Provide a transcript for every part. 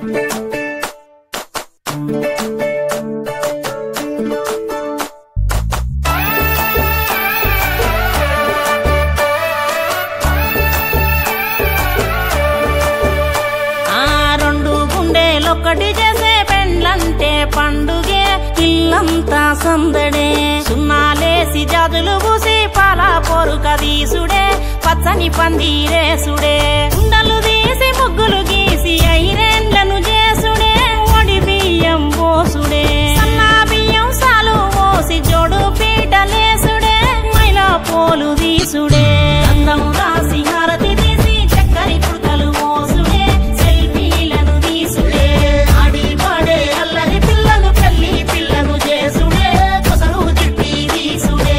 ఆ రెండు గుండెలొక్కటి చేసే పెండ్లంటే పండుగే ఇల్లంతా సందడే సున్నాలేసి జాదులు పూసి పాల పొరుక తీసుడే పచ్చని పందిరేసుడే కుండలు తీసి ముగ్గులు గీసి ఐరేండ్లను చేసుడే ఒడి బియ్యం పోసుడే సన్నా బియ్యం సాలు పోసి జోడు పీటలేసుడే మైలా పోలు తీసుడే అందం రాసి హారతి తీసి చక్కరి పుడకలు మోసుడే సెల్ఫీలను తీసుడే ఆడి పాడే అల్లరి పిల్లలు పెళ్లి పిల్లను చేసుడే కొసరు తిప్పి తీసుడే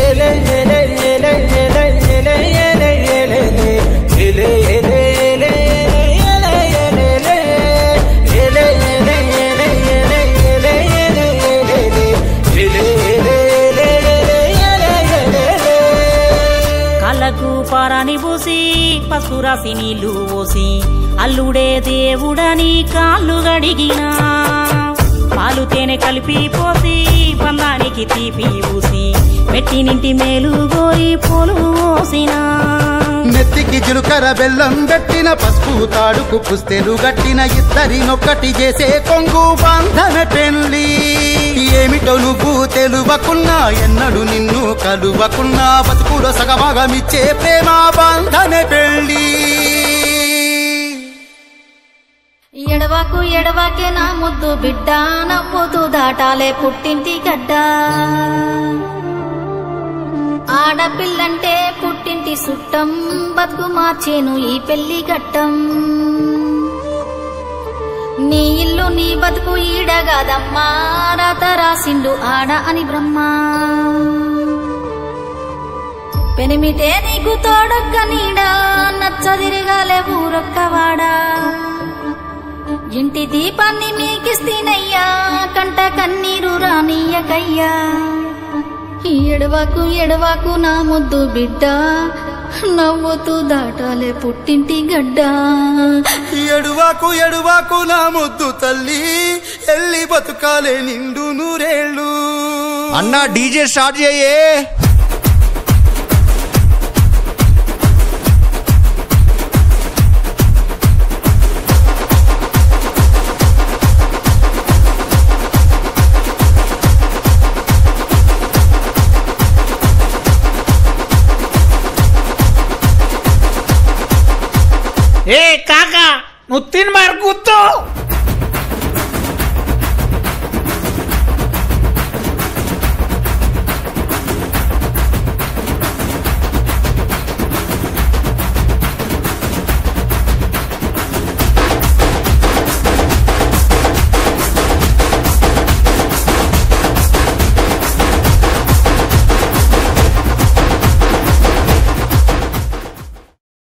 కళ్ళకు పారాని పూసి పసుపు రాసి నీళ్లు పోసి అల్లుడే దేవుడని కాళ్ళు గడిగినా పాలు తేనె కలిపి పోసి పందానికి తీపి పూసి మెట్టినింటి మేలు గోరి పోలు పోసినా నెత్తికి జిలుకర బెల్లం గట్టిన పసుపు తాడుకు పుస్తెలు గట్టిన ఇద్దరినొక్కటి చేసే కొంగు బంధన పెళ్లి ఏమిటో నువ్వు తెలువకున్నా ఎన్నడు నిన్ను కలువకున్నా బతుకులో సగభాగమిచ్చే ప్రేమ బంధన పెళ్లి ఎడవకు ఎడవకే నా ముద్దు బిడ్డ నవ్వుతూ దాటాలే పుట్టింటి గడ్డ ఆడపిల్లంటే పుట్టింటి సుట్టం బతుకు మార్చేను ఈ పెళ్లి ఘట్టం నీ ఇల్లు నీ బతుకు ఈడగాదమ్మా రాత రాసిండు ఆడ అని బ్రహ్మ పెనిమిటే నీకు తోడొక్క నీడా నచ్చదిరగాలే ఊరొక్కవాడా ఇంటి దీపాన్ని మీకిస్తేనయ్యా కంట కన్నీరు రానియకయ్యా ఎడవకు ఎడవకు నా ముద్దు బిడ్డ నవ్వుతూ దాటాలే పుట్టింటి గడ్డ ఎడువాకు ఎడువాకు నా ముద్దు తల్లి ఎల్లి బతుకాలే నిండు నూరేళ్ళు అన్నా డీజే స్టార్ట్ చేయే ఏ కాకా నువ్వు తిని మరి కూర్చో